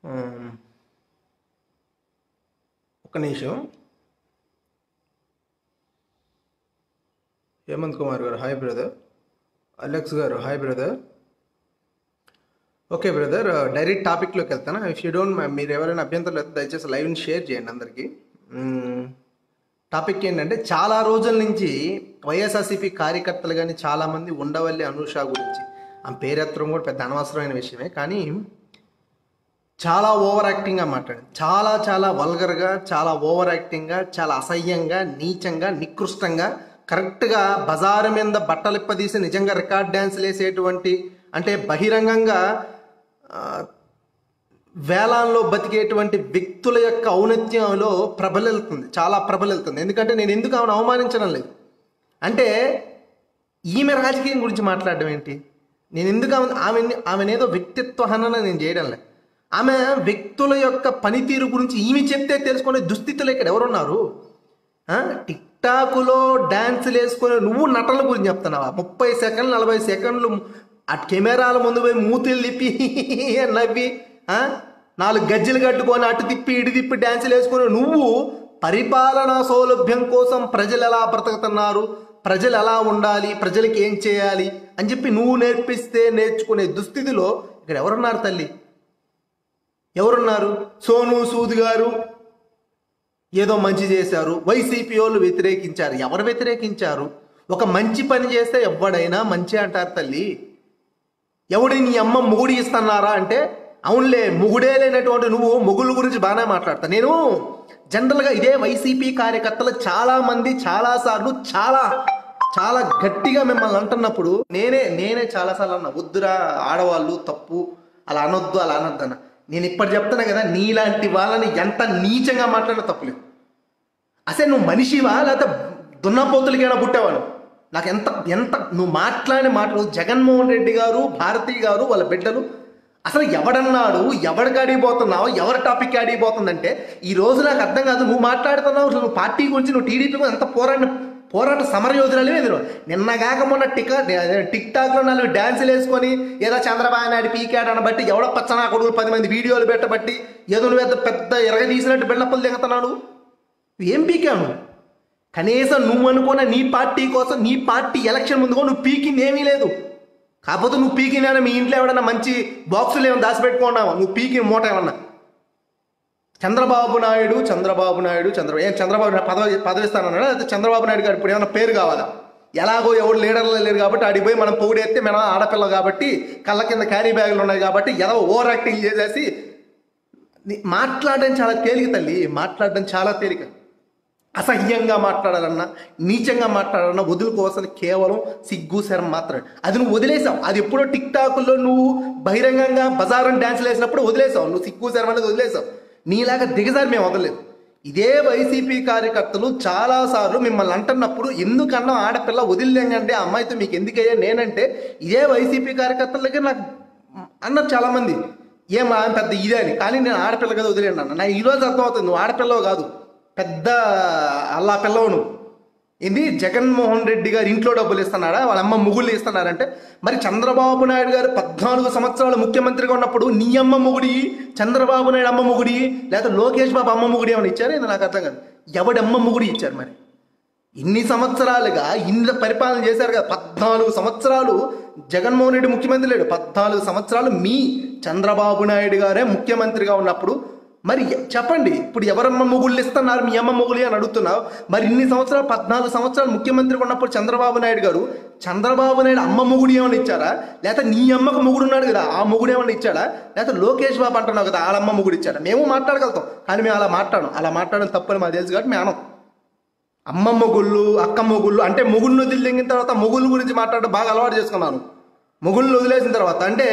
ఉమ్, ఒక్క నిమిషం హేమంత్ కుమార్ గారు హాయ్ బ్రదర్ అలెక్స్ గారు hi brother okay brother direct టాపిక్లోకి వెళ్తాను ఇఫ్ యూ డోంట్ మీరు ఎవరైనా అభ్యంతరం లేదు దయచేసి లైవ్ని షేర్ చేయండి అందరికీ మ్మ్. టాపిక్ ఏంటంటే చాలా రోజుల నుంచి వైఎస్ఆర్సీపీ కార్యకర్తలు కానీ చాలామంది ఉండవల్లి అనూష గురించి ఆ పేరెత్తడం కూడా పెద్ద అనవసరమైన విషయమే కానీ చాలా ఓవర్ యాక్టింగ్గా మాట్లాడింది చాలా చాలా వల్గర్గా చాలా ఓవర్ యాక్టింగ్గా చాలా అసహ్యంగా నీచంగా నికృష్టంగా కరెక్ట్గా బజారు మీద బట్టలు ఇప్పదీసి నిజంగా రికార్డ్ డ్యాన్స్లు వేసేటువంటి అంటే బహిరంగంగా ఆ, వేలాల్లో బతికేటువంటి వ్యక్తుల యొక్క ఔన్నత్యంలో ప్రబలెళ్తుంది చాలా ప్రబలెళ్తుంది ఎందుకంటే నేను ఎందుకు ఆమెను అవమానించడం లేదు అంటే ఈమె రాజకీయం గురించి మాట్లాడడం ఏంటి నేను ఎందుకు ఆమె ఆమె ఆమెనేదో వ్యక్తిత్వ హనన నేను చేయడం లేదు ఆమె వ్యక్తుల యొక్క పనితీరు గురించి ఈమె చెప్తే తెలుసుకునే దుస్థితిలో ఇక్కడ ఎవరున్నారు ఆ? టిక్ టాక్లో డ్యాన్సులు వేసుకుని నువ్వు నటన గురించి చెప్తున్నావా ముప్పై సెకండ్లు నలభై సెకండ్లు ఆ కెమెరాల ముందు పోయి మూతిలు తిప్పి అని నవ్వి ఆ? నాలుగు గజ్జలు కట్టుకొని అటు తిప్పి ఇటు తిప్పి డ్యాన్సులు వేసుకుని నువ్వు పరిపాలనా సౌలభ్యం కోసం ప్రజలు ఎలా బ్రతుకుతున్నారు ప్రజలు ఎలా ఉండాలి ప్రజలకి ఏం చేయాలి అని చెప్పి నువ్వు నేర్పిస్తే నేర్చుకునే దుస్థితిలో ఇక్కడ ఎవరున్నారు తల్లి ఎవరున్నారు సోను సూద్ గారు ఏదో మంచి చేశారు వైసీపీ వాళ్ళు వ్యతిరేకించారు ఎవరు వ్యతిరేకించారు ఒక మంచి పని చేస్తే ఎవడైనా మంచి అంటారు తల్లి ఎవడి నీ అమ్మ మొగుడు ఇస్తున్నారా అంటే అవునులే మొగుడే లేనటువంటి నువ్వు మొగుళ్ళ గురించి బాగానే మాట్లాడతా నేను జనరల్గా ఇదే వైసీపీ కార్యకర్తలు చాలా మంది చాలా సార్లు చాలా చాలా గట్టిగా మిమ్మల్ని అంటున్నప్పుడు నేనే నేనే చాలాసార్లు అన్నా వద్దురా ఆడవాళ్ళు తప్పు అలా అనొద్దు అలా అనొద్దు అన్న నేను ఇప్పుడు చెప్తున్నా కదా నీలాంటి వాళ్ళని ఎంత నీచంగా మాట్లాడినా తప్పులేదు అసలు నువ్వు మనిషివా లేకపోతే దున్నపోతులకైనా పుట్టావాడు నాకు ఎంత ఎంత నువ్వు మాట్లాడిన మాటలు జగన్మోహన్ రెడ్డి గారు భారతి గారు వాళ్ళ బిడ్డలు అసలు ఎవడన్నాడు ఎవడికి అడిగిపోతున్నావు ఎవరి టాపిక్ అడిగిపోతుందంటే ఈ రోజు నాకు అర్థం కాదు నువ్వు మాట్లాడుతున్నావు అసలు నువ్వు పార్టీ గురించి నువ్వు టీడీపీ గురించి ఎంత పోరాట పోరాట సమర యోధులు ఎదురు నిన్నగాక మొన్న టిక్ టిక్ టాక్ లో నాలుగు డ్యాన్సులు వేసుకొని ఏదో చంద్రబాబు నాయుడు పీకాడని బట్టి ఎవడో పచ్చనా కొడుకులు పది మంది వీడియోలు పెట్టబట్టి ఏదో నువ్వు పెద్ద పెద్ద ఎరగ తీసినట్టు బిళ్ళప్పలు దిగుతున్నాడు ఏం పీకాను కనీసం నువ్వు అనుకున్న నీ పార్టీ కోసం నీ పార్టీ ఎలక్షన్ ముందుకో నువ్వు పీకింది ఏమీ లేదు కాకపోతే నువ్వు పీకినా మీ ఇంట్లో ఎవడన్నా మంచి బాక్సులు ఏమైనా దాచిపెట్టుకున్నావా నువ్వు పీకిన మూట ఏమన్నా చంద్రబాబు నాయుడు చంద్రబాబు నాయుడు చంద్ర ఏం చంద్రబాబు నాయుడు పదవి పదవి ఇస్తానన్నాడా అయితే చంద్రబాబు నాయుడు గారు ఇప్పుడు ఏమైనా పేరు కావాలా ఎలాగో ఎవరు లీడర్లు లేరు కాబట్టి ఆడికి పోయి మనం పొగిడేస్తే మనం ఆడపిల్ల కాబట్టి కళ్ళ కింద క్యారీ బ్యాగులు ఉన్నాయి కాబట్టి ఎలా ఓవర్ యాక్టింగ్ చేసేసి నీ- మాట్లాడడం చాలా తేలిక తల్లి మాట్లాడడం చాలా తేలిక అసహ్యంగా మాట్లాడాలన్నా నీచంగా మాట్లాడాలన్నా వదులుకోవాల్సింది కేవలం సిగ్గు శరం మాత్రమే అది నువ్వు వదిలేసావు అది ఎప్పుడో టిక్ టాకుల్లో నువ్వు బహిరంగంగా బజారం డ్యాన్స్లు వేసినప్పుడు వదిలేసావు నువ్వు సిగ్గు శరం అనేది వదిలేసావు నీలాగా దిగజారి మేము వదలలేదు ఇదే వైసీపీ కార్యకర్తలు చాలాసార్లు మిమ్మల్ని అంటున్నప్పుడు ఎందుకన్నా ఆడపిల్ల వదిలేంగంటే ఆ అమ్మాయితో మీకు ఎందుకయ్యా నేనంటే ఇదే వైసీపీ కార్యకర్తల దగ్గర నాకు అన్నారు చాలామంది ఏం ఆమె పెద్ద ఇదే అని కానీ నేను ఆడపిల్ల కదా వదిలేను అన్న నా ఈరోజు అర్థమవుతుంది నువ్వు ఆడపిల్లవు కాదు పెద్ద అల్లా పిల్లవు నువ్వు ఇది జగన్మోహన్ రెడ్డి గారు ఇంట్లో డబ్బులు ఇస్తున్నాడా వాళ్ళ అమ్మ ముగుళ్ళు ఇస్తున్నారంటే మరి చంద్రబాబు నాయుడు గారు పద్నాలుగు సంవత్సరాలు ముఖ్యమంత్రిగా ఉన్నప్పుడు నీ అమ్మ ముగుడి చంద్రబాబు నాయుడు అమ్మ ముగుడి లేదా లోకేష్ బాబు అమ్మ ముగుడి ఏమైనా ఇచ్చారు ఇది నాకు అర్థం కాదు ఎవడమ్మ ముగుడి ఇచ్చారు మరి ఇన్ని సంవత్సరాలుగా ఇన్ని పరిపాలన చేశారు కదా పద్నాలుగు సంవత్సరాలు జగన్మోహన్ రెడ్డి ముఖ్యమంత్రి లేడు పద్నాలుగు సంవత్సరాలు మీ చంద్రబాబు నాయుడు గారే ముఖ్యమంత్రిగా ఉన్నప్పుడు మరి ఎ- చెప్పండి ఇప్పుడు ఎవరమ్మ మొగుళ్ళు ఇస్తున్నారు మీ అమ్మ మొగులి అని అడుగుతున్నావు మరి ఇన్ని సంవత్సరాలు పద్నాలుగు సంవత్సరాలు ముఖ్యమంత్రిగా ఉన్నప్పుడు చంద్రబాబు నాయుడు గారు చంద్రబాబు నాయుడు అమ్మ మొగుడు ఏమైనా ఇచ్చారా లేకపోతే నీ అమ్మకు మొగుడు ఉన్నాడు కదా ఆ మొగుడు ఏమైనా ఇచ్చాడా లేకపోతే లోకేష్ బాబు అంటున్నావు కదా వాళ్ళమ్మ మొగుడు ఇచ్చాడా మేము మాట్లాడగలుగుతాం కానీ మేము అలా మాట్లాడం అలా మాట్లాడడం తప్పని మాకు తెలుసు కాబట్టి మేము అనం అమ్మ మొగుళ్ళు అక్క మొగుళ్ళు అంటే మొగుళ్ళు వదిలింగిన తర్వాత మొగుళ్ళ గురించి మాట్లాడడం బాగా అలవాటు చేసుకున్నాను మొగుళ్ళు వదిలేసిన తర్వాత అంటే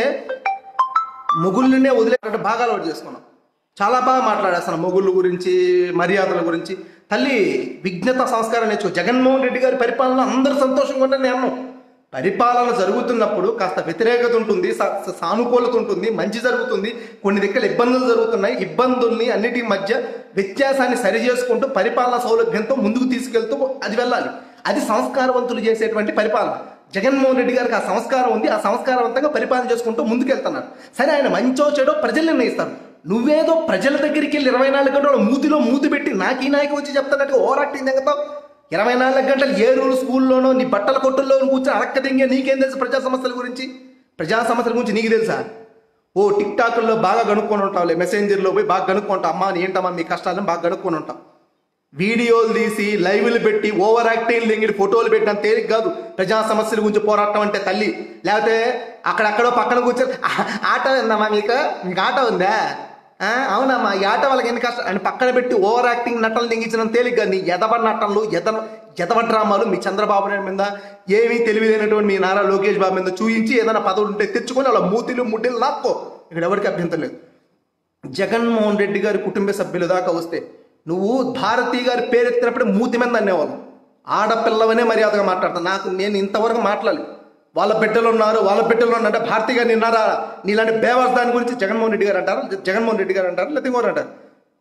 మొగుళ్ళనే వదిలేటట్టు బాగా అలవాటు చేసుకున్నాం చాలా బాగా మాట్లాడేస్తున్నాం మొగుళ్ళ గురించి మర్యాదల గురించి తల్లి విజ్ఞత సంస్కారం నేర్చుకో జగన్మోహన్ రెడ్డి గారి పరిపాలన అందరూ సంతోషంగా ఉంటే నేను అన్నాం పరిపాలన జరుగుతున్నప్పుడు కాస్త వ్యతిరేకత ఉంటుంది సా- సా- సానుకూలత ఉంటుంది మంచి జరుగుతుంది కొన్ని దగ్గర ఇబ్బందులు జరుగుతున్నాయి ఇబ్బందుల్ని అన్నిటి మధ్య వ్యత్యాసాన్ని సరి చేసుకుంటూ పరిపాలన సౌలభ్యంతో ముందుకు తీసుకెళ్తూ అది వెళ్ళాలి అది సంస్కారవంతులు చేసేటువంటి పరిపాలన జగన్మోహన్ రెడ్డి గారికి ఆ సంస్కారం ఉంది ఆ సంస్కారవంతంగా పరిపాలన చేసుకుంటూ ముందుకెళ్తున్నారు సరే ఆయన మంచో చెడో ప్రజలు నిర్ణయిస్తారు నువ్వేదో ప్రజల దగ్గరికి వెళ్ళి ఇరవై నాలుగు గంటలు మూతిలో మూతి పెట్టి నాకు ఈ నాయకు వచ్చి చెప్తానంటే ఓవర్ యాక్టింగ్ తెగతావు ఇరవై నాలుగు గంటలు ఏ రూల్ స్కూల్లోనో నీ బట్టల కొట్టుల్లో కూర్చొని అడక్క దింగే నీకేం తెలుసు ప్రజా సమస్యల గురించి ప్రజా సమస్యల గురించి నీకు తెలుసా ఓ టిక్ టాక్లో బాగా కనుక్కొని ఉంటావులే మెసెంజర్లో పోయి బాగా కనుక్కుంటావు అమ్మా ఏంటమ్మా మీ కష్టాలను బాగా కనుక్కొని ఉంటావు వీడియోలు తీసి లైవ్లు పెట్టి ఓవర్ యాక్టింగ్ లింగిడి ఫోటోలు పెట్టిన తేలిక కాదు ప్రజా సమస్యల గురించి పోరాటం అంటే తల్లి లేకపోతే అక్కడెక్కడో పక్కన కూర్చొని "ఆ, ఆట ఉందమ్మా మీకు మీకు ఆట ఉందా ఆ, అవునమ్మా ఈ ఆట వాళ్ళకి ఎన్ని కష్టం అని పక్కన పెట్టి ఓవర్ యాక్టింగ్ నటనలు దింగించిన తేలిక కాదు. నీ ఎదవ నటనలు ఎద ఎదవ డ్రామాలు మీ చంద్రబాబు నాయుడు మీద ఏమీ తెలివిలేనటువంటి మీ నారా లోకేష్ బాబు మీద చూయించి ఏదైనా పదవులు ఉంటే తెచ్చుకొని వాళ్ళ మూతిలు ముడ్డిలు లాక్కో ఇక్కడ ఎవరికి అభ్యంతరం లేదు జగన్మోహన్ రెడ్డి గారి కుటుంబ సభ్యుల దాకా వస్తే నువ్వు భారతీ గారి పేరెత్తినప్పుడు మూతి మీద అనేవాళ్ళు ఆడపిల్లవనే మర్యాదగా మాట్లాడతాను నాకు నేను ఇంతవరకు మాట్లాడలేదు వాళ్ళ బిడ్డలు ఉన్నారు వాళ్ళ బిడ్డలు ఉన్నారు అంటే భారతీ గారు నిన్నారా నీలాంటి బేవాస్ దాని గురించి జగన్మోహన్ రెడ్డి గారు అంటారు జగన్మోహన్ రెడ్డి గారు అంటారు లేకపోతే ఇంకోరు అంటారు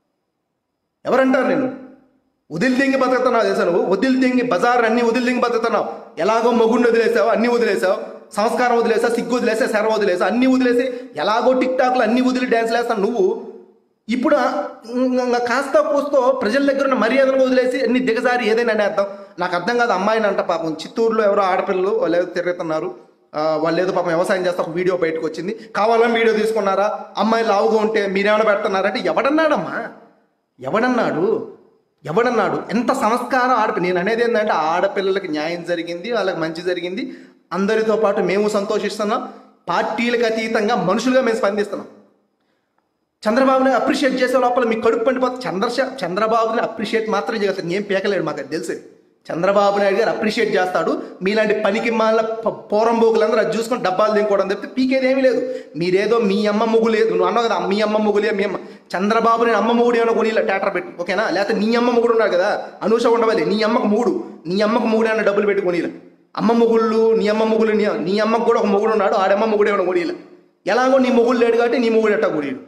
ఎవరంటారు నేను వదిలి దింగి బతుకుతున్నావు తెలుసా నువ్వు వదిలి దింగి బజార్ అన్ని వదిలి దింగి బతుకుతున్నావు ఎలాగో మొగుడిని వదిలేసావు అన్ని వదిలేసావు సంస్కారం వదిలేసావు సిగ్గు వదిలేసా శరం వదిలేసావు అన్ని వదిలేసి ఎలాగో టిక్ టాక్లు అన్ని వదిలి డ్యాన్స్ వేస్తావు నువ్వు ఇప్పుడు ఆ- ఇంకా కాస్త కూస్తో ప్రజల దగ్గర ఉన్న మర్యాదను వదిలేసి అన్ని దిగజారి ఏదైనా అనేద్దాం నాకు అర్థం కాదు అమ్మాయిని అంట పాపం చిత్తూరులో ఎవరో ఆడపిల్లలు వాళ్ళు ఏదో తిరుగుతున్నారు ఆ, వాళ్ళు ఏదో పాపం వ్యవసాయం చేస్తే ఒక వీడియో బయటకు వచ్చింది కావాలని వీడియో తీసుకున్నారా అమ్మాయి లావుగా ఉంటే మీరేమైనా పెడుతున్నారంటే ఎవడన్నాడమ్మా ఎవడన్నాడు ఎవడన్నాడు ఎంత సంస్కారం ఆడపి నేను అనేది ఏంటంటే ఆడపిల్లలకి న్యాయం జరిగింది వాళ్ళకి మంచి జరిగింది అందరితో పాటు మేము సంతోషిస్తున్నాం పార్టీలకు అతీతంగా మనుషులుగా మేము స్పందిస్తున్నాం చంద్రబాబుని అప్రిషియేట్ చేసే లోపల మీ కడుపు పండిపోతే చంద్రశ చంద్రబాబుని అప్రిషియేట్ మాత్రం చేస్తారు ఏం పీకలేడు మాకు అది తెలుసు చంద్రబాబు నాయుడు గారు అప్రిషియేట్ చేస్తాడు మీలాంటి పనికి మాల పోరంబోకులందరూ అది చూసుకొని డబ్బాలు దింకోవడం తప్పితే పీకేది ఏమీ లేదు మీరేదో మీ అమ్మ ముగ్గు లేదు నువ్వు అన్నావు కదా మీ అమ్మ ముగ్గులే మీ అమ్మ చంద్రబాబు నేను అమ్మ ముగుడు ఏమైనా కొనిలా టాటర్ పెట్టి ఓకేనా లేకపోతే నీ అమ్మ ముగుడు ఉన్నాడు కదా అనూష ఉండవాలి నీ అమ్మకు మూడు నీ అమ్మకు మూడు ఏమైనా డబ్బులు పెట్టి కొనిలా అమ్మ ముగుళ్ళు నీ అమ్మ ముగులు నీ నీ అమ్మకు కూడా ఒక మొగుడు ఉన్నాడు ఆడమ్మ ముగుడు ఏమైనా కొనిలా ఎలాగో నీ మొగుడు లేడు కాబట్టి నీ మొగుడు ఎట్టా కొనియడు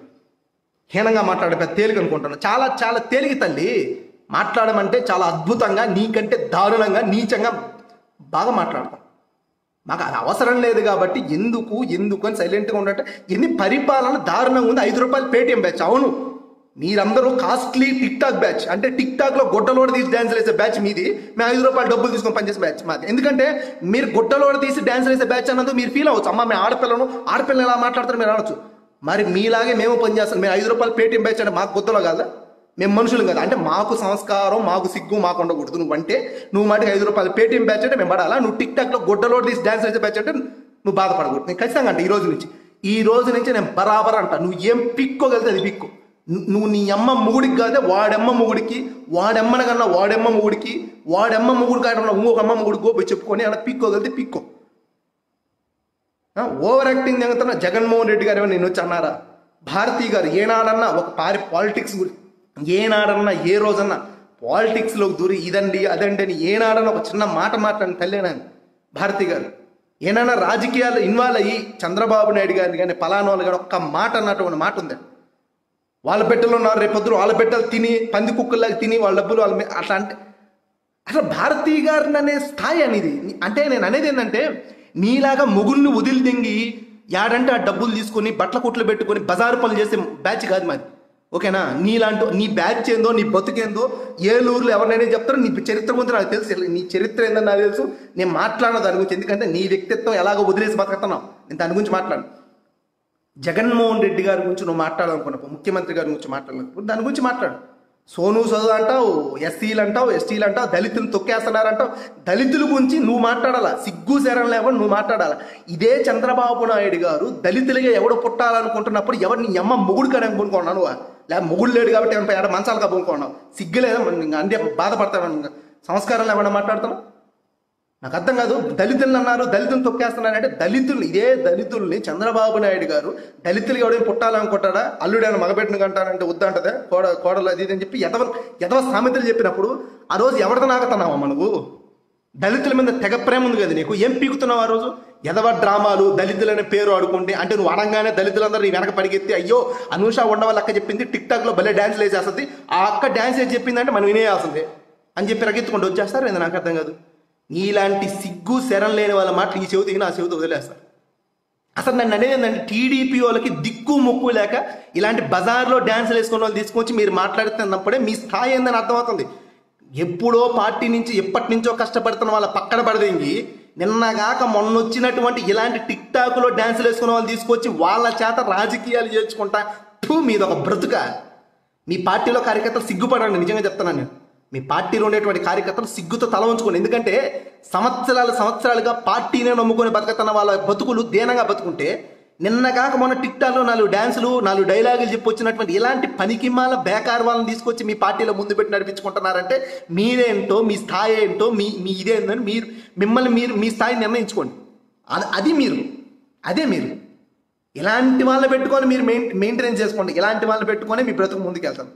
హీనంగా మాట్లాడే పెద్ద తేలిక అనుకుంటున్నాను చాలా చాలా తేలిక తల్లి మాట్లాడమంటే చాలా అద్భుతంగా నీకంటే దారుణంగా నీచంగా బాగా మాట్లాడతాం మాకు అది అవసరం లేదు కాబట్టి ఎందుకు ఎందుకు అని సైలెంట్గా ఉండటం ఎన్ని పరిపాలన దారుణంగా ఉంది ఐదు రూపాయలు పేటిఎం బ్యాచ్ అవును మీరందరూ కాస్ట్లీ టిక్ టాక్ బ్యాచ్ అంటే టిక్ టాక్ లో గుడ్డలోడ తీసి డాన్స్ వేసే బ్యాచ్ మీది మేము ఐదు రూపాయలు డబ్బులు తీసుకొని పనిచేసే బ్యాచ్ మాది ఎందుకంటే మీరు గుడ్డలోడ తీసి డాన్స్ వేసే బ్యాచ్ అన్నది మీరు ఫీల్ అవ్వచ్చు అమ్మ మేము ఆడపిల్లను ఆడపిల్లలు ఎలా మాట్లాడతారు మీరు అనొచ్చు మరి మీలాగే మేము పనిచేస్తాం మేము ఐదు రూపాయలు పేటిఎం బ్యాచ్ అంటే మాకు గుద్దలో కాదా మేము మనుషులు కదా అంటే మాకు సంస్కారం మాకు సిగ్గు మాకు ఉండకూడదు నువ్వు అంటే నువ్వు మాటికి ఐదు రూపాయలు పేటిఎం బ్యాచ్ అంటే మేము పడాలా నువ్వు టిక్ టాక్ లో గుడ్డలోడ తీసి డాన్స్ వేసే బ్యాచ్ అంటే నువ్వు బాధపడకూడదు నేను ఖచ్చితంగా అంటే ఈ రోజు నుంచి ఈ రోజు నుంచి నేను బరాబర్ అంట నువ్వు ఏం పిక్కోగలితే అది పిక్కు ను- నువ్వు నీ అమ్మ మొగుడికి కాదే వాడమ్మ మొగుడికి వాడమ్మన కన్నా వాడమ్మ మొగుడికి వాడమ్మ మొగుడు కాడ ఉన్న ఇంకొక అమ్మ మొగుడు గోపి చెప్పుకొని అలా పిక్కోగలితే పిక్కో ఆ, ఓవర్ యాక్టింగ్ జరుగుతున్న జగన్మోహన్ రెడ్డి గారు ఏమో నేను వచ్చి అన్నారా భారతీ గారు ఏనాడన్నా ఒక పారి పాలిటిక్స్ గురించి ఏనాడన్నా ఏ రోజన్నా పాలిటిక్స్లోకి దూరి ఇదండి అదండి అని ఏనాడన్నా ఒక చిన్న మాట మాట్లాడిన తల్లేనాను భారతి గారు ఏమైనా రాజకీయాల్లో ఇన్వాల్వ్ అయ్యి చంద్రబాబు నాయుడు గారిని కానీ పలానా వాళ్ళు కానీ ఒక్క మాట అన్నటువంటి మాట ఉంది వాళ్ళ బిడ్డలు ఉన్నారు రేపొద్దు వాళ్ళ బిడ్డలు తిని పంది కుక్కల్లాగా తిని వాళ్ళ డబ్బులు వాళ్ళ మీ- అట్లా అంటే అసలు భారతీ గారిని అనే స్థాయి అనేది అంటే నేను అనేది ఏంటంటే నీలాగా మొగుల్ని వదిలి దింగి యాడంటే ఆ డబ్బులు తీసుకొని బట్టల కుట్లు పెట్టుకొని బజారు పనులు చేసే బ్యాచ్ కాదు మాది ఓకేనా నీలాంటి నీ బ్యాచ్ ఏందో నీ బతుకేందో ఏలూరులో ఎవరినైనా చెప్తారో నీ చరిత్ర గురించి నాకు తెలుసు నీ చరిత్ర ఏందో నాకు తెలుసు నేను మాట్లాడను దాని గురించి ఎందుకంటే నీ వ్యక్తిత్వం ఎలాగో వదిలేసి బతుకుతున్నావు నేను దాని గురించి మాట్లాడు జగన్మోహన్ రెడ్డి గారి గురించి నువ్వు మాట్లాడాలనుకున్నప్పుడు ముఖ్యమంత్రి గారి గురించి మాట్లాడాలనుకున్నప్పుడు దాని గురించి మాట్లాడు సోను సోదు అంటావు ఎస్సీలు అంటావు ఎస్టీలు అంటావు దళితులు తొక్కేస్తున్నారంటావు దళితుల గురించి నువ్వు మాట్లాడాలా సిగ్గు శరం లేకుండా నువ్వు మాట్లాడాలా ఇదే చంద్రబాబు నాయుడు గారు దళితులుగా ఎవడు పుట్టాలనుకుంటున్నప్పుడు ఎవరు నీ అమ్మ మొగుడు కాడని కొనుక్కున్నాను లేదా మొగుడు లేడు కాబట్టి ఏమైనా ఆడ మంచాలుగా కొనుక్కున్నావు సిగ్గు లేదా మరి ఇంకా అంతే బాధపడతాను సంస్కారం లేకుండా మాట్లాడుతున్నావు నాకు అర్థం కాదు దళితులు అన్నారు దళితులు తొక్కేస్తున్నారంటే దళితులు ఇదే దళితుల్ని చంద్రబాబు నాయుడు గారు దళితులు ఎవడేం పుట్టాలనుకుంటాడా అల్లుడైన మగబెట్టిన కంటానంటే వద్దంటదే కోడ కోడలు అది ఇది అని చెప్పి ఎదవ ఎదవ సామెతలు చెప్పినప్పుడు ఆ రోజు ఎవరితో నాకుతున్నావా నువ్వు దళితుల మీద తెగ ప్రేమ ఉంది కదా నీకు ఏం పీకుతున్నావు ఆ రోజు ఎదవ డ్రామాలు దళితులనే పేరు ఆడుకుంటే అంటే నువ్వు అనగానే దళితులందరూ నీ వెనక పరిగెత్తి అయ్యో అనూష ఉండవాళ్ళ అక్క చెప్పింది టిక్ టాక్ లో భలే డాన్స్ వేసేస్తుంది ఆ అక్క డాన్స్ వేసి చెప్పిందంటే మనం వినేయాల్సిందే అని చెప్పి రగెత్తుకుంటూ వచ్చేస్తారు ఏంది నాకు అర్థం కాదు నీలాంటి సిగ్గు శరం లేని వాళ్ళ మాటలు ఈ చెవితికి నా చెవితో వదిలేస్తారు అసలు నన్ను అనేది ఏంటంటే టీడీపీ వాళ్ళకి దిక్కు ముక్కు లేక ఇలాంటి బజార్లో డ్యాన్సులు వేసుకున్న వాళ్ళు తీసుకొచ్చి మీరు మాట్లాడుతున్నప్పుడే మీ స్థాయి ఏందని అర్థమవుతుంది ఎప్పుడో పార్టీ నుంచి ఎప్పటి నుంచో కష్టపడుతున్న వాళ్ళ పక్కన పడదేంగి నిన్నగాక మొన్న వచ్చినటువంటి ఇలాంటి టిక్ టాక్లో డ్యాన్సులు వేసుకున్న వాళ్ళు తీసుకొచ్చి వాళ్ళ చేత రాజకీయాలు చేర్చుకుంటా టూ మీద ఒక బ్రతుక మీ పార్టీలో కార్యకర్తలు సిగ్గుపడండి నిజంగా చెప్తున్నాను నేను మీ పార్టీలో ఉండేటువంటి కార్యకర్తలు సిగ్గుతో తల ఉంచుకోండి ఎందుకంటే సంవత్సరాలు సంవత్సరాలుగా పార్టీనే నమ్ముకొని బతుకుతున్న వాళ్ళ బతుకులు దేనంగా బతుకుంటే నిన్నగాక మొన్న టిక్ టాక్లో నాలుగు డ్యాన్సులు నాలుగు డైలాగులు చెప్పి వచ్చినటువంటి ఇలాంటి పనికిమాల బేకార్ వాళ్ళని తీసుకొచ్చి మీ పార్టీలో ముందు పెట్టి నడిపించుకుంటున్నారంటే మీరేంటో మీ స్థాయి ఏంటో మీ మీ ఇదేందని మీరు మిమ్మల్ని మీరు మీ స్థాయి నిర్ణయించుకోండి అది అది మీరు అదే మీరు ఇలాంటి వాళ్ళని పెట్టుకొని మీరు మెయిన్ మెయింటెనెన్స్ చేసుకోండి ఇలాంటి వాళ్ళని పెట్టుకొని మీ బ్రతుకు ముందుకెళ్తాను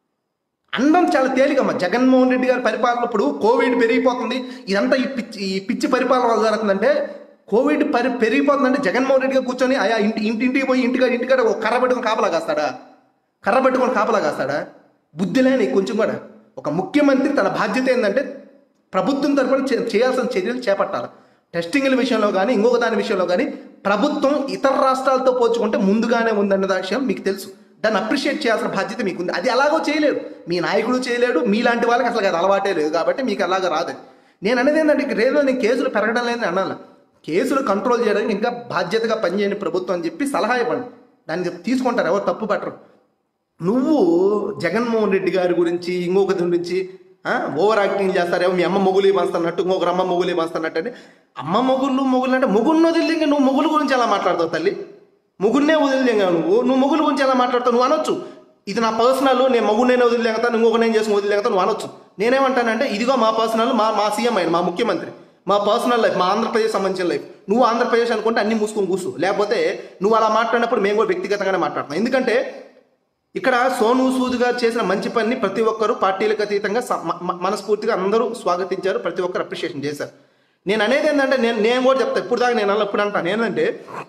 అందం చాలా తేలికమ్మ జగన్మోహన్ రెడ్డి గారి పరిపాలన ఇప్పుడు కోవిడ్ పెరిగిపోతుంది ఇదంతా ఈ పిచ్చి ఈ పిచ్చి పరిపాలన వల్ల జరుగుతుందంటే కోవిడ్ పరి పెరిగిపోతుందంటే జగన్మోహన్ రెడ్డి గారు కూర్చొని ఆయా ఇంటి ఇంటింటికి పోయి ఇంటికాడ ఇంటికాడ ఒక కర్ర పెట్టుకొని కాపలా కాస్తాడా కర్ర పెట్టుకొని కాపలా కాస్తాడా బుద్ధి లేని కొంచెం కూడా ఒక ముఖ్యమంత్రి తన బాధ్యత ఏంటంటే ప్రభుత్వం తరపున చే- చేయాల్సిన చర్యలు చేపట్టాలి టెస్టింగ్ల విషయంలో కానీ ఇంకొక దాని విషయంలో కానీ ప్రభుత్వం ఇతర రాష్ట్రాలతో పోల్చుకుంటే ముందుగానే ఉందన్న విషయం మీకు తెలుసు దాన్ని అప్రిషియేట్ చేయాల్సిన బాధ్యత మీకు ఉంది అది ఎలాగో చేయలేరు మీ నాయకుడు చేయలేడు మీలాంటి వాళ్ళకి అసలు అది అలవాటే లేదు కాబట్టి మీకు అలాగ రాదు నేను అనేది ఏంటంటే రేదో నేను కేసులు పెరగడం లేదని అన్నాను కేసులు కంట్రోల్ చేయడానికి ఇంకా బాధ్యతగా పనిచేయని ప్రభుత్వం అని చెప్పి సలహా ఇవ్వండి దాన్ని తీసుకుంటారు ఎవరు తప్పు పట్టరు నువ్వు జగన్మోహన్ రెడ్డి గారి గురించి ఇంకొక గురించి ఆ, ఓవర్ యాక్టింగ్ చేస్తారేమో మీ అమ్మ మొగులు పంస్తున్నట్టు ఇంకొకరు అమ్మ మొగులు పంస్తున్నట్టు అంటే అమ్మ మొగుళ్ళు మొగులు అంటే మొగుళ్ళు వదిలి ఇంకా నువ్వు మొగులు గురించి ఎలా మాట్లాడతావు తల్లి మొగుడినే వదిలేగా నువ్వు నువ్వు మొగుల గురించి ఎలా మాట్లాడతావు నువ్వు అనొచ్చు ఇది నా పర్సనల్ నేను మొగుడినే వదిలేగతాను ఇంకొక నేను చేసుకుని వదిలేగతాను నువ్వు అనొచ్చు నేనేమంటానంటే ఇదిగో మా పర్సనల్ మా మా సీఎం ఆయన మా ముఖ్యమంత్రి మా పర్సనల్ లైఫ్ మా ఆంధ్రప్రదేశ్ సంబంధించిన లైఫ్ నువ్వు ఆంధ్రప్రదేశ్ అనుకుంటే అన్ని మూసుకొని కూర్చో లేకపోతే నువ్వు అలా మాట్లాడినప్పుడు మేము కూడా వ్యక్తిగతంగానే మాట్లాడతాం ఎందుకంటే ఇక్కడ సోను సూద్ గారు చేసిన మంచి పనిని ప్రతి ఒక్కరు పార్టీలకు అతీతంగా స- మ- మ- మనస్ఫూర్తిగా అందరూ స్వాగతించారు ప్రతి ఒక్కరు అప్రిషియేషన్ చేశారు నేను అనేది ఏంటంటే నేను నేను కూడా చెప్తాను ఇప్పుడు దాకా నేను అలా ఇప్పుడు అంటాను ఏంటంటే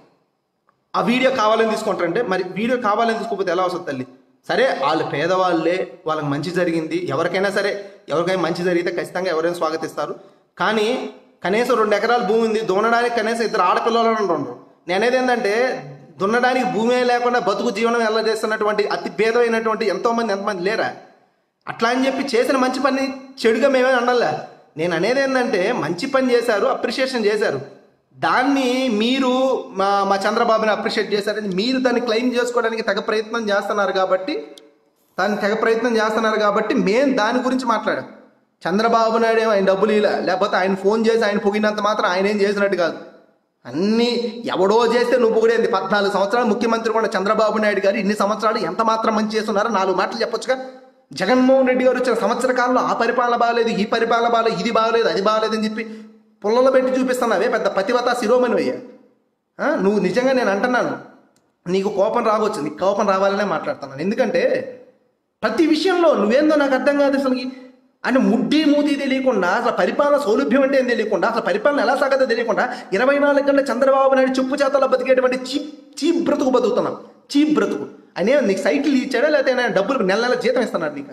ఆ వీడియో కావాలని తీసుకుంటారంటే మరి వీడియో కావాలని తీసుకోకపోతే ఎలా వస్తుంది తల్లి సరే వాళ్ళు పేదవాళ్ళే వాళ్ళకి మంచి జరిగింది ఎవరికైనా సరే ఎవరికైనా మంచి జరిగితే ఖచ్చితంగా ఎవరైనా స్వాగతిస్తారు కానీ కనీసం రెండు ఎకరాల భూమి ఉంది దున్నడానికి కనీసం ఇద్దరు ఆడపిల్లలు ఉండరు నేనేది ఏంటంటే దున్నడానికి భూమి లేకుండా బతుకు జీవనం ఎలా చేస్తున్నటువంటి అతి భేదమైనటువంటి ఎంతో మంది ఎంతమంది లేరా అట్లా అని చెప్పి చేసిన మంచి పని చెడుగా మేమే అనలే నేను అనేది ఏంటంటే మంచి పని చేశారు అప్రిషియేషన్ చేశారు దాన్ని మీరు మా మా చంద్రబాబుని అప్రిషియేట్ చేశారని మీరు దాన్ని క్లెయిమ్ చేసుకోవడానికి తగ ప్రయత్నం చేస్తున్నారు కాబట్టి దాన్ని తెగ ప్రయత్నం చేస్తున్నారు కాబట్టి మేము దాని గురించి మాట్లాడాం చంద్రబాబు నాయుడు ఏమో ఆయన డబ్బులు ఇలా లేకపోతే ఆయన ఫోన్ చేసి ఆయన పొగినంత మాత్రం ఆయన ఏం చేసినట్టు కాదు అన్నీ ఎవడో చేస్తే నువ్వు పొగిడేది పద్నాలుగు సంవత్సరాలు ముఖ్యమంత్రి కూడా చంద్రబాబు నాయుడు గారు ఇన్ని సంవత్సరాలు ఎంత మాత్రం మంచి చేస్తున్నారో నాలుగు మాటలు చెప్పొచ్చుగా జగన్మోహన్ రెడ్డి గారు వచ్చిన సంవత్సర కాలంలో ఆ పరిపాలన బాగాలేదు ఈ పరిపాలన బాగాలేదు ఇది బాగాలేదు అది బాగాలేదు అని చెప్పి పుల్లలో పెట్టి చూపిస్తున్నావే పెద్ద పతివత శిరోమణి అయ్యా ఆ, నువ్వు నిజంగా నేను అంటున్నాను నీకు కోపం రావచ్చు నీకు కోపం రావాలనే మాట్లాడుతున్నాను ఎందుకంటే ప్రతి విషయంలో నువ్వేందో నాకు అర్థం కాదు అసలు అంటే ముడ్డి మూతి తెలియకుండా అసలు పరిపాలన సౌలభ్యం అంటే ఏం తెలియకుండా అసలు పరిపాలన ఎలా సాగదో తెలియకుండా ఇరవై నాలుగు గంటల చంద్రబాబు నాయుడు చెప్పు చేతల్లో బతికేటువంటి చీప్ చీప్ బ్రతుకు బతుకుతున్నాం చీప్ బ్రతుకు అనే నీకు సైకిల్ ఇచ్చాడా లేకపోతే ఆయన డబ్బులు నెల నెల జీతం ఇస్తున్నాడు నీకు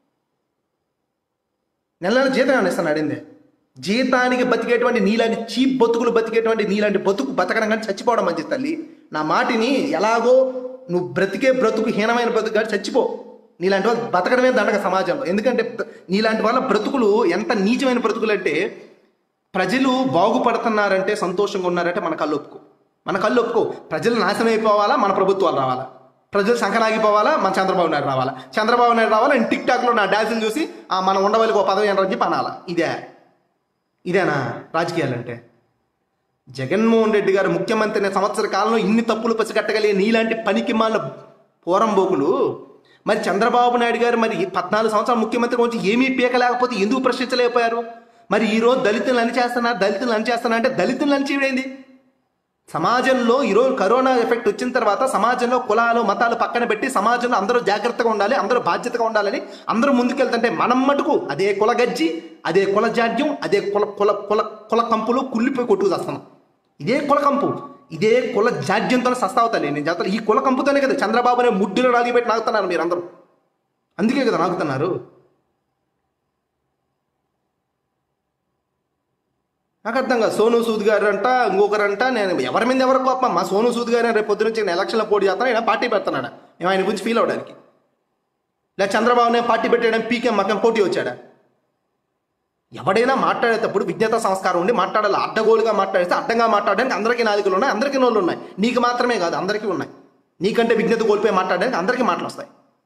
నెల నెల జీతం ఏమైనా ఇస్తున్నాడు ఏంది జీతానికి బతికేటువంటి నీలాంటి చీప్ బతుకులు బతికేటువంటి నీలాంటి బతుకు బతకడం కానీ చచ్చిపోవడం మంచిది తల్లి నా మాటిని ఎలాగో నువ్వు బ్రతికే బ్రతుకు హీనమైన బ్రతుకు కానీ చచ్చిపో నీలాంటి వాళ్ళు బతకడమే దండగ సమాజంలో ఎందుకంటే బ్ర- నీలాంటి వాళ్ళ బ్రతుకులు ఎంత నీచమైన బ్రతుకులు అంటే ప్రజలు బాగుపడుతున్నారంటే సంతోషంగా ఉన్నారంటే మన కళ్ళు ఒప్పుకో మన కళ్ళు ఒప్పుకో ప్రజలు నాశనం అయిపోవాలా మన ప్రభుత్వాలు రావాలా ప్రజలు సంకనాగిపోవాలా మన చంద్రబాబు నాయుడు రావాలా చంద్రబాబు నాయుడు రావాలా నేను టిక్ టాక్లో నా డాన్సులు చూసి "ఆ, మనం ఉండవల్లికి ఒక పదవి అని చెప్పి అనాలా ఇదే ఇదేనా రాజకీయాలంటే జగన్మోహన్ రెడ్డి గారు ముఖ్యమంత్రి అయిన సంవత్సర కాలంలో ఇన్ని తప్పులు పసిగట్టగలిగే నీలాంటి పనికి మాల పోరంబోకులు మరి చంద్రబాబు నాయుడు గారు మరి ఈ పద్నాలుగు సంవత్సరాలు ముఖ్యమంత్రి వచ్చి ఏమీ పీకలేకపోతే ఎందుకు ప్రశ్నించలేకపోయారు మరి ఈ రోజు దళితులు అని చేస్తున్నారు దళితులు అని చేస్తున్నారు అంటే దళితులు అని చేయడేంది సమాజంలో ఈరోజు కరోనా ఎఫెక్ట్ వచ్చిన తర్వాత సమాజంలో కులాలు మతాలు పక్కన పెట్టి సమాజంలో అందరూ జాగ్రత్తగా ఉండాలి అందరూ బాధ్యతగా ఉండాలని అందరూ ముందుకెళ్తుంటే మనం మటుకు అదే కుల గజ్జి అదే కుల జాడ్యం అదే కుల కుల కుల కుల కంపులు కుళ్ళిపోయి కొట్టుకు చేస్తున్నాం ఇదే కుల కంపు ఇదే కుల జాడ్యంతో సస్తావుతాను నేను చేస్తాను ఈ కుల కంపుతోనే కదా చంద్రబాబునే ముడ్డులో రాగి పెట్టి నాకుతున్నారు మీరు అందరూ అందుకే కదా నాకుతున్నారు నాకు అర్థం కాదు సోను సూద్ గారు అంట ఇంకొకరంట నేను ఎవరి మీద ఎవరు కోపం మా సోను సూద్ గారు రేపు పొద్దున నుంచి నేను ఎలక్షన్లో పోటీ చేస్తాను ఆయన పార్టీ పెడుతున్నాడా మేము ఆయన గురించి ఫీల్ అవడానికి లేదా చంద్రబాబు నేను పార్టీ పెట్టేయడం పీకే మాకేం పోటీ వచ్చాడా ఎవడైనా మాట్లాడేటప్పుడు విజ్ఞత సంస్కారం ఉండి మాట్లాడాలి అడ్డగోలుగా మాట్లాడితే అడ్డంగా మాట్లాడడానికి అందరికీ నాలుగులు ఉన్నాయి అందరికీ నోళ్ళు ఉన్నాయి నీకు మాత్రమే కాదు అందరికీ ఉన్నాయి నీకంటే విజ్ఞత కోల్పోయి మాట్లాడడానికి అందరికీ మాటలు వస్తాయి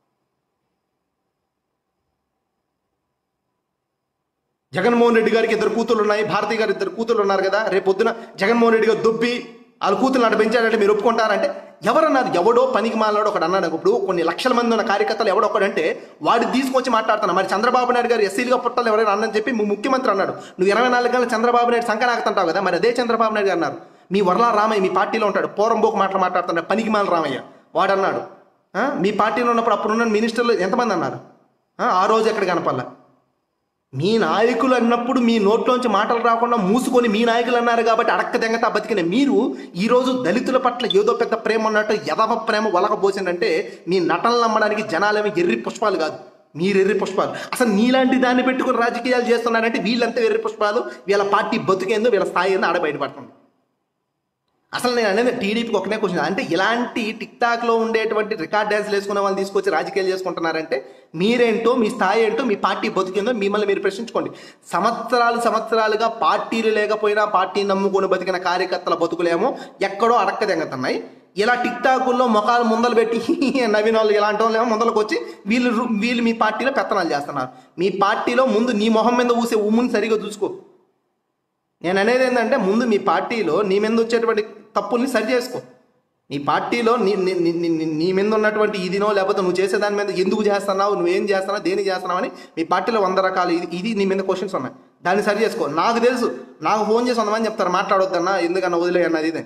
జగన్మోహన్ రెడ్డి గారికి ఇద్దరు కూతురు ఉన్నాయి భారతి గారు ఇద్దరు కూతురు ఉన్నారు కదా రేపు పొద్దున జగన్మోహన్ రెడ్డి గారు దుబ్బి వాళ్ళ కూతురు అటు పెంచాడంటే మీరు ఒప్పుకుంటారంటే ఎవరన్నారు ఎవడో పనికి మాలాడో ఒకడు అన్నాడు ఇప్పుడు కొన్ని లక్షల మంది ఉన్న కార్యకర్తలు ఎవడో ఒకడంటే వాడు తీసుకొచ్చి మాట్లాడుతున్నా మరి చంద్రబాబు నాయుడు గారు ఎస్సీలుగా పుట్టాలి ఎవరైనా అన్నని చెప్పి మీ ముఖ్యమంత్రి అన్నాడు నువ్వు ఇరవై నాలుగు గంటల చంద్రబాబు నాయుడు సంకనాకుతుంటావు కదా మరి అదే చంద్రబాబు నాయుడు గారు అన్నారు మీ వరలా రామయ్య మీ పార్టీలో ఉంటాడు పోరంబోకు మాటలు మాట్లాడుతున్నాడు పనికి మాల రామయ్య వాడు అన్నాడు ఆ, మీ పార్టీలో ఉన్నప్పుడు అప్పుడున్న మినిస్టర్లు ఎంతమంది అన్నారు ఆ, ఆ రోజు ఎక్కడ కనపల్లా మీ నాయకులు అన్నప్పుడు మీ నోట్లోంచి మాటలు రాకుండా మూసుకొని మీ నాయకులు అన్నారు కాబట్టి అడక్క దెంగతా బతికిన మీరు ఈరోజు దళితుల పట్ల ఏదో పెద్ద ప్రేమ ఉన్నట్టు ఎదవ ప్రేమ ఒలకపోసిందంటే మీ నటనలు నమ్మడానికి జనాలేమి ఎర్రి పుష్పాలు కాదు మీరు ఎర్రి పుష్పాలు అసలు నీలాంటి దాన్ని పెట్టుకుని రాజకీయాలు చేస్తున్నారంటే వీళ్ళంతా ఎర్రి పుష్పాలు వీళ్ళ పార్టీ బతుకేందో వీళ్ళ స్థాయి ఏందో ఆడ బయటపడుతుంది అసలు నేను అనేది టీడీపీకి ఒకనే క్వశ్చన్ అంటే ఇలాంటి టిక్ టాక్లో ఉండేటువంటి రికార్డ్ డ్యాన్స్లు వేసుకునే వాళ్ళు తీసుకొచ్చి రాజకీయాలు చేసుకుంటున్నారంటే మీరేంటో మీ స్థాయి ఏంటో మీ పార్టీ బతికిందో మిమ్మల్ని మీరు ప్రశ్నించుకోండి సంవత్సరాలు సంవత్సరాలుగా పార్టీలు లేకపోయినా పార్టీ నమ్ముకొని బతికిన కార్యకర్తల బతుకులేమో ఎక్కడో అడక్క దెంగతున్నాయి ఇలా టిక్ టాకుల్లో ముఖాలు ముందలు పెట్టి నవీన వాళ్ళు ఇలాంటి వాళ్ళు ఏమో ముందలకు వచ్చి వీళ్ళు రు- వీళ్ళు మీ పార్టీలో పెత్తనాలు చేస్తున్నారు మీ పార్టీలో ముందు నీ మొహం మీద ఊసే ఉమ్ముని సరిగా చూసుకో నేను అనేది ఏంటంటే ముందు మీ పార్టీలో నీ మీద వచ్చేటువంటి తప్పుల్ని సరి చేసుకో నీ పార్టీలో నీ నీ- నీ- నీ- నీ- నీ మీద ఉన్నటువంటి ఇదినో లేకపోతే నువ్వు చేసే దాని మీద ఎందుకు చేస్తున్నావు నువ్వేం చేస్తున్నావు దేనికి చేస్తున్నావు అని మీ పార్టీలో వంద రకాలు ఇది ఇది నీ మీద క్వశ్చన్స్ ఉన్నాయి దాన్ని సరి చేసుకో నాకు తెలుసు నాకు ఫోన్ చేసి వందమని చెప్తారు మాట్లాడొద్దన్నా ఎందుకన్నా వదిలేయన్నా అది ఇది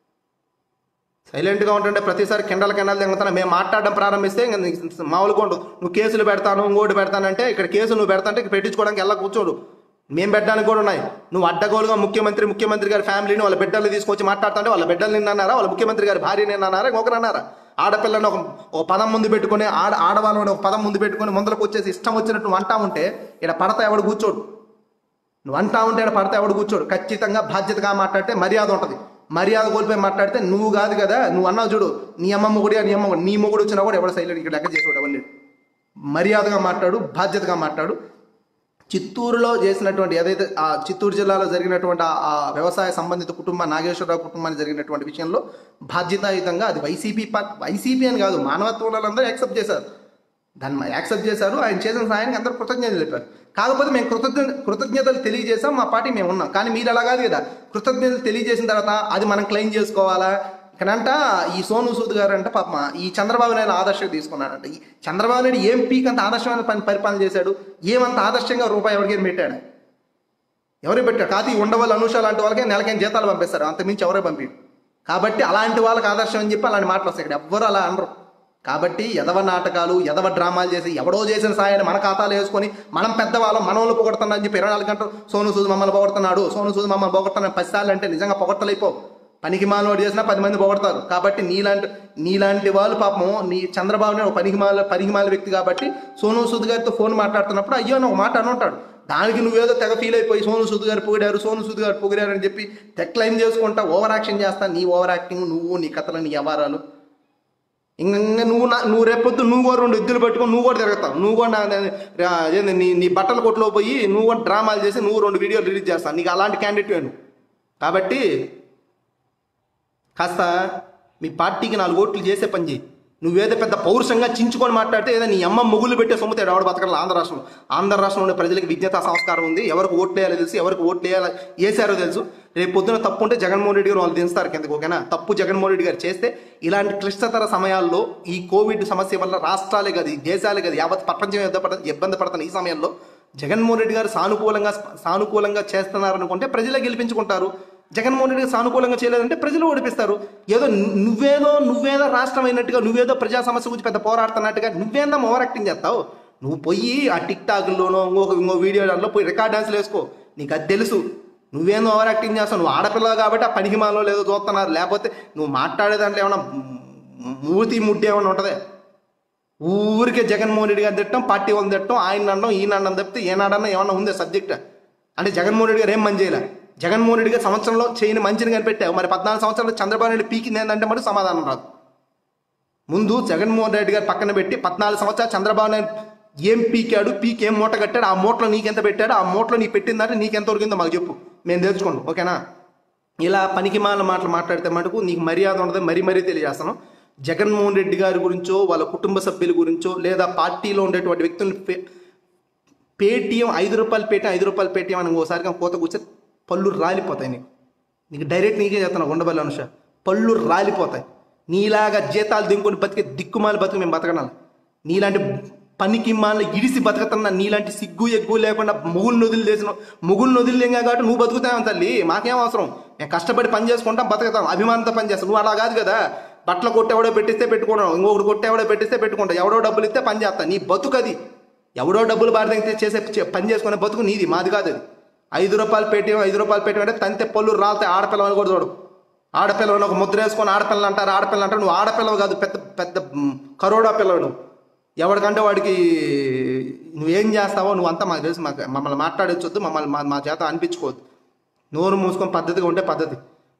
సైలెంట్గా ఉంటుంటే ప్రతిసారి కిండల కిండలు తెంగుతాను మేము మాట్లాడడం ప్రారంభిస్తే ఇంకా నీకు మామూలుగా ఉండదు నువ్వు కేసులు పెడతాను ఇంకోటి పెడతానంటే ఇక్కడ కేసు నువ్వు పెడతాంటే ఇక్కడ పెట్టించుకోవడానికి ఎలా కూర్చోడు మేము పెట్టడానికి కూడా ఉన్నాయి నువ్వు అడ్డగోలుగా ముఖ్యమంత్రి ముఖ్యమంత్రి గారి ఫ్యామిలీని వాళ్ళ బిడ్డలు తీసుకొచ్చి మాట్లాడుతుంటే వాళ్ళ బిడ్డలు నిన్నన్నారా వాళ్ళ ముఖ్యమంత్రి గారి భార్య నిన్నన్నారా ఇంకొకరు అన్నారా ఆడపిల్లని ఒక ఒక పదం ముందు పెట్టుకొని ఆడ ఆడవాళ్ళని ఒక పదం ముందు పెట్టుకొని ముందరకు వచ్చేసి ఇష్టం వచ్చినట్టు వంటా ఉంటే ఇక్కడ పడతా ఎవడు కూర్చోడు నువ్వు అంటా ఉంటే ఆడ పడితే ఎవడు కూర్చోడు ఖచ్చితంగా బాధ్యతగా మాట్లాడితే మర్యాద ఉంటుంది మర్యాద కోల్పోయి మాట్లాడితే నువ్వు కాదు కదా నువ్వు అన్నావు చూడు నీ అమ్మ మొగుడి నీ అమ్మ మొగుడు. నీ మొగుడు వచ్చినా కూడా ఎవడ సైలెంట్ ఇక్కడ లెక్క చేసేవాడు ఎవరు లేడు. మర్యాదగా మాట్లాడు బాధ్యతగా మాట్లాడు చిత్తూరులో చేసినటువంటి ఏదైతే ఆ చిత్తూరు జిల్లాలో జరిగినటువంటి ఆ- ఆ వ్యవసాయ సంబంధిత కుటుంబ నాగేశ్వరరావు కుటుంబానికి జరిగినటువంటి విషయంలో బాధ్యతాయుతంగా అది వైసీపీ పార్టీ వైసీపీ అని కాదు మానవత్వం వాళ్ళందరూ యాక్సెప్ట్ చేశారు దాన్ని యాక్సెప్ట్ చేశారు ఆయన చేసిన సాయానికి అందరూ కృతజ్ఞతలు చెప్పారు కాకపోతే మేము కృతజ్ఞ కృతజ్ఞతలు తెలియజేసాం మా పార్టీ మేము ఉన్నాం కానీ మీరు అలా కాదు కదా కృతజ్ఞతలు తెలియజేసిన తర్వాత అది మనం క్లెయిమ్ చేసుకోవాలా ఇక్కడంట ఈ సోను సూద్ గారు అంట పాప ఈ చంద్రబాబు నాయుడు ఆదర్శం తీసుకున్నాడంట ఈ చంద్రబాబు నాయుడు ఏం పీక్ అంత ఆదర్శమైన పని పరిపాలన చేశాడు ఏమంత ఆదర్శంగా రూపాయి ఎవరికైనా పెట్టాడు ఎవరు పెట్టారు కాదు ఈ ఉండవల్లి అనుష లాంటి వాళ్ళకే నెలకైన జీతాలు పంపిస్తారు అంతమించి ఎవరే పంపించారు కాబట్టి అలాంటి వాళ్ళకి ఆదర్శం అని చెప్పి అలాంటి మాటలు వస్తాయి ఇక్కడ ఎవ్వరు అలా అనరు కాబట్టి ఎదవ నాటకాలు ఎదవ డ్రామాలు చేసి ఎవడో చేసిన సాయాన్ని మన ఖాతాలో వేసుకొని మనం పెద్దవాళ్ళం మనోళ్ళు పొగడుతున్నా అని చెప్పి ఇరవై నాలుగు గంటలు సోను సూద్ మమ్మల్ని పొగడుతున్నాడు సోను సూద్ మమ్మల్ని పొగడుతున్నాడు పది సార్లు అంటే నిజంగా పొగడతలైపో పనికి మాలోడు చేసినా పది మంది పొగడతారు కాబట్టి నీలాంటి నీలాంటి వాళ్ళు పాపం నీ చంద్రబాబు నాయుడు ఒక పనికి మాల పనికి మాల వ్యక్తి కాబట్టి సోను సూద్ గారితో ఫోన్ మాట్లాడుతున్నప్పుడు అయ్యో అని ఒక మాట అని ఉంటాడు దానికి నువ్వేదో తెగ ఫీల్ అయిపోయి సోను సూద్ గారు పొగిడారు సోను సూద్ గారు పొగిడారు అని చెప్పి టెక్లైమ్ చేసుకుంటా ఓవర్ యాక్షన్ చేస్తా నీ ఓవర్ యాక్టింగ్ నువ్వు నీ కథలు నీ వ్యవహారాలు ఇంకా నువ్వు నా నువ్వు రేపొద్దు నువ్వు కూడా రెండు ఎద్దులు పెట్టుకొని నువ్వు కూడా తిరుగుతావు నువ్వు కూడా నా- నా- రా- ఏంది నీ నీ బట్టల కొట్లో పోయి నువ్వు కూడా డ్రామాలు చేసి నువ్వు రెండు వీడియోలు రిలీజ్ చేస్తావు నీకు అలాంటి క్యాండిడేట్ వేను కాబట్టి కాస్త మీ పార్టీకి నాలుగు ఓట్లు చేసే పని చేయి నువ్వేదో పెద్ద పౌరుషంగా చించుకొని మాట్లాడితే ఏదో నీ అమ్మ ముగ్గులు పెట్టే సొమ్ముతాడు ఎవడు బతకాలి ఆంధ్ర రాష్ట్రంలో ఆంధ్ర రాష్ట్రంలో ఉండే ప్రజలకు విజ్ఞత సంస్కారం ఉంది ఎవరికి ఓట్లు వేయాలో తెలుసు ఎవరికి ఓట్లు వేయాలో వేసారో తెలుసు రేపు పొద్దున తప్పు ఉంటే జగన్మోహన్ రెడ్డి గారు వాళ్ళు దించుతారు కిందకు ఓకేనా తప్పు జగన్మోహన్ రెడ్డి గారు చేస్తే ఇలాంటి క్లిష్టతర సమయాల్లో ఈ కోవిడ్ సమస్య వల్ల రాష్ట్రాలే కాదు ఈ దేశాలే కాదు యావత్ ప్రపంచం ఇబ్బంది పడ ఇబ్బంది పడుతున్న ఈ సమయంలో జగన్మోహన్ రెడ్డి గారు సానుకూలంగా సానుకూలంగా చేస్తున్నారనుకుంటే ప్రజలే గెలిపించుకుంటారు జగన్మోహన్ రెడ్డి గారు సానుకూలంగా చేయలేదంటే ప్రజలు ఓడిపిస్తారు ఏదో ను- నువ్వేదో నువ్వేదో రాష్ట్రం అయినట్టుగా నువ్వేదో ప్రజా సమస్య గురించి పెద్ద పోరాడుతున్నట్టుగా నువ్వేందా ఓవర్ యాక్టింగ్ చేస్తావు నువ్వు పోయి ఆ టిక్ టాక్లోనో ఇంకొక ఇంకో వీడియోలలో పోయి రికార్డ్ డాన్స్లు వేసుకో నీకు అది తెలుసు నువ్వేందో ఓవర్ యాక్టింగ్ చేస్తావు నువ్వు ఆడపిల్ల కాబట్టి ఆ పనికి మాలో లేదో చూస్తున్నారు లేకపోతే నువ్వు మాట్లాడే దాంట్లో ఏమైనా మూతి ముడ్డి ఏమైనా ఉంటుంది ఊరికే జగన్మోహన్ రెడ్డి గారు తిట్టడం పార్టీ వాళ్ళని తిట్టడం ఆయన అనడం ఈయన అనడం తప్పితే ఏనాడన్నా ఏమన్నా ఉందే సబ్జెక్ట్ అంటే జగన్మోహన్ రెడ్డి గారు ఏం పని చేయలే జగన్మోహన్ రెడ్డి గారు సంవత్సరంలో చేయని మంచిని కనిపెట్టావు మరి పద్నాలుగు సంవత్సరాలు చంద్రబాబు నాయుడు పీకింది ఏంటంటే మరి సమాధానం రాదు ముందు జగన్మోహన్ రెడ్డి గారు పక్కన పెట్టి పద్నాలుగు సంవత్సరాలు చంద్రబాబు నాయుడు ఏం పీకాడు పీకి ఏం మూట కట్టాడు ఆ మూటలో నీకెంత పెట్టాడు ఆ మూటలో నీకు పెట్టిందంటే నీకెంత ఉరికిందో మాకు చెప్పు మేము తెలుసుకోండి ఓకేనా ఇలా పనికి మాల మాటలు మాట్లాడితే మటుకు నీకు మర్యాద ఉండదు మరీ మరీ తెలియజేస్తాను జగన్మోహన్ రెడ్డి గారి గురించో వాళ్ళ కుటుంబ సభ్యుల గురించో లేదా పార్టీలో ఉండేటువంటి వ్యక్తులను పే- పేటీఎం ఐదు రూపాయలు పేటీఎం ఐదు రూపాయలు పేటీఎం అని ఓసారి కానీ కోత కూర్చొని పళ్ళు రాలిపోతాయి నీకు నీకు డైరెక్ట్ నీకే చెప్తాను ఉండబల్లి అనుష పళ్ళు రాలిపోతాయి నీలాగా జీతాలు దింపుకొని బతికే దిక్కుమాలి బతుకు మేము బతకనాలి నీలాంటి పనికి మాల ఇడిసి బతకతున్నా నీలాంటి సిగ్గు ఎగ్గు లేకుండా ముగులు నొదిలు చేసిన ముగులు నొదిలేంగా కాబట్టి నువ్వు బతుకుతావు తల్లి మాకేం అవసరం మేము కష్టపడి పని చేసుకుంటాం బతుకుతాం అభిమానంతో పని చేస్తాం నువ్వు అలా కాదు కదా బట్టలు కొట్టేవాడో పెట్టిస్తే పెట్టుకోవడం ఇంకొకటి కొట్టేవాడో పెట్టిస్తే పెట్టుకుంటావు ఎవడో డబ్బులు ఇస్తే పని చేస్తా నీ బతుకు అది ఎవడో డబ్బులు బారి దగ్గర చేసే చే- పని చేసుకునే బతుకు నీది మాది కాదు అది ఐదు రూపాయలు పేటీఎం ఐదు రూపాయలు పేటీఎం అంటే తంతే పళ్ళు రాలితే ఆడపిల్లని కూడా చూడు ఆడపిల్లని ఒక ముద్ర వేసుకొని ఆడపిల్ల అంటారు ఆడపిల్ల అంటారు నువ్వు ఆడపిల్లవు కాదు పెద్ద పెద్ద మ్, కరోడా పిల్లవు నువ్వు ఎవడికంటే వాడికి నువ్వేం చేస్తావో నువ్వు అంతా మాకు తెలుసు మాకు మమ్మల్ని మాట్లాడొచ్చొద్దు మమ్మల్ని మా మా చేత అనిపించుకోవద్దు నోరు మూసుకొని పద్ధతిగా ఉంటే పద్ధతి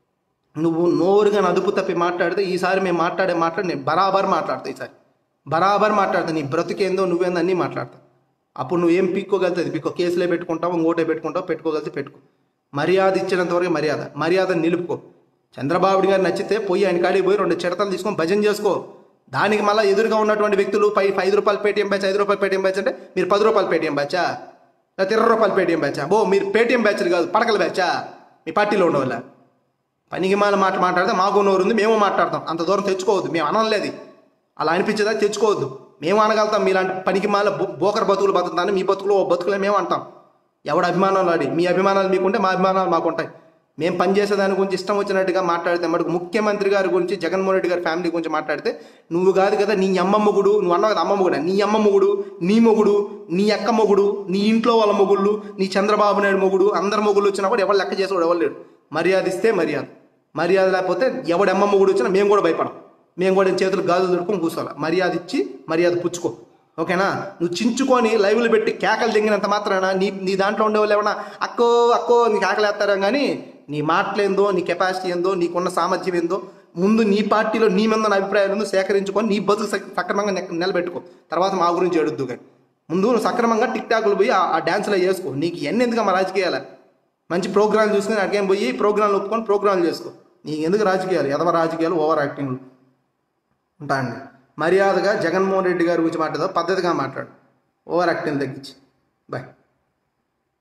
నువ్వు నోరుగా అదుపు తప్పి మాట్లాడితే ఈసారి మేము మాట్లాడే మాట్లాడి నేను బరాబర్ మాట్లాడతా ఈసారి బరాబర్ మాట్లాడతా నీ బ్రతుకేందో నువ్వేందో అన్నీ మాట్లాడతా అప్పుడు నువ్వేం పీక్కోగలుగుతుంది పీక్కో కేసులే పెట్టుకుంటావు ఇంకోటే పెట్టుకుంటావు పెట్టుకోగలిగితే పెట్టుకో మర్యాద ఇచ్చినంత వరకు మర్యాద మర్యాద నిలుపుకో చంద్రబాబు గారు నచ్చితే పోయి ఆయన కాడికి పోయి రెండు చిడతలు తీసుకొని భజన చేసుకో దానికి మళ్ళీ ఎదురుగా ఉన్నటువంటి వ్యక్తులు పై ఐదు రూపాయలు పేటీఎం బ్యాచ్ ఐదు రూపాయలు పేటీఎం బ్యాచ్ అంటే మీరు పది రూపాయలు పేటీఎం బ్యాచా లేకపోతే ఇరవై రూపాయలు పేటీఎం బ్యాచా బో మీరు పేటీఎం బ్యాచ్లు కాదు పడకల బ్యాచా మీ పార్టీలో ఉండవల్ల పనికి మాల మాట మాట్లాడితే మాకు నోరు ఉంది మేము మాట్లాడతాం అంత దూరం తెచ్చుకోవద్దు మేము అనలేదు అలా అనిపించేదా తెచ్చుకోవద్దు మేము అనగలుగుతాం మీలాంటి పనికి మాల బో- బోకర్ బతుకులు బతుకుతాను మీ బతుకులు ఓ బతుకులే మేము అంటాం ఎవడ అభిమానాలు ఆడి మీ అభిమానాలు మీకుంటే మా అభిమానాలు మాకుంటాయి మేము పనిచేసే దాని గురించి ఇష్టం వచ్చినట్టుగా మాట్లాడితే మటుకు ముఖ్యమంత్రి గారి గురించి జగన్మోహన్ రెడ్డి గారి ఫ్యామిలీ గురించి మాట్లాడితే నువ్వు కాదు కదా నీ అమ్మ మొగుడు నువ్వు అన్నావు కదా అమ్మ మొగుడు నీ అమ్మ మొగుడు నీ మొగుడు నీ అక్క మొగుడు నీ ఇంట్లో వాళ్ళ మొగుళ్ళు నీ చంద్రబాబు నాయుడు మొగుడు అందరి మొగుళ్ళు వచ్చినా కూడా ఎవరు లెక్క చేసేవాడు ఎవరు లేడు మర్యాద ఇస్తే మర్యాద మర్యాద లేకపోతే ఎవడు అమ్మ మొగుడు వచ్చినా మేము కూడా భయపడం మేము కూడా చేతులు గాజులు దొరుకుని కూర్చోవాలి మర్యాద ఇచ్చి మర్యాద పుచ్చుకో ఓకేనా నువ్వు చించుకొని లైవ్లు పెట్టి కేకలు దింగినంత మాత్రాన నీ నీ దాంట్లో ఉండే వాళ్ళు ఏమన్నా అక్కో అక్కో నీ కేకలేస్తారా కానీ నీ మాటలేందో నీ కెపాసిటీ ఏందో నీకున్న సామర్థ్యం ఏందో ముందు నీ పార్టీలో నీ మీద ఉన్న అభిప్రాయాలు ఏందో సేకరించుకొని నీ బతుకు సక్- సక్రమంగా నెక్- నిలబెట్టుకో తర్వాత మా గురించి ఎడుద్దు కానీ ముందు నువ్వు సక్రమంగా టిక్ టాక్లు పోయి ఆ- ఆ డ్యాన్స్లో చేసుకో నీకు ఎన్ని ఎందుకమ్మా రాజకీయాలు మంచి ప్రోగ్రాం చూసుకుని అడిగేం పోయి ప్రోగ్రాంలు ఒప్పుకొని ప్రోగ్రాంలు చేసుకో నీకు ఎందుకు రాజకీయాలు ఎదవ రాజకీయాలు ఓవర్ యాక్టింగ్లు ఉంటా అండి మర్యాదగా జగన్మోహన్ రెడ్డి గారి గురించి మాట్లాడదా పద్ధతిగా మాట్లాడు ఓవర్ యాక్టింగ్ తగ్గించి బాయ్